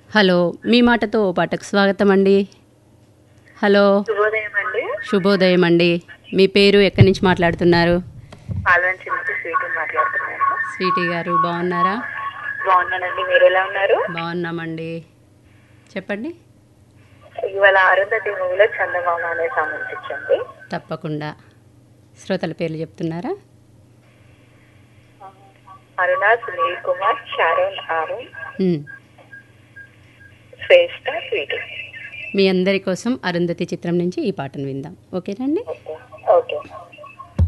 Hello మీ మాటతో ఓ పాటకు స్వాగతం అండి హలో శుభోదయం అండి శుభోదయం అండి మీ పేరు ఎక్కడి నుంచి మాట్లాడుతున్నారు పాల్వంచి నుంచి స్వీట్ మాట్లాడుతున్నాను స్వీటీ గారు బాగున్నారా బాగున్నానండి మీరు ఎలా ఉన్నారు బాగున్నామండి చెప్పండి ఇవాళ అరుంధతి మూవీలో చందమామ అనే సాంగ్ ఇచ్చండి తప్పకుండా శ్రోతల పేర్లు చెప్తున్నారా Aruna Sunil Kumar Sharon Arun um. Shreshta sweet మీ అందరి కోసం అరుంధతి చిత్రం నుంచి ఈ పాటను విందాం ఓకేనండి ఓకే ఓకే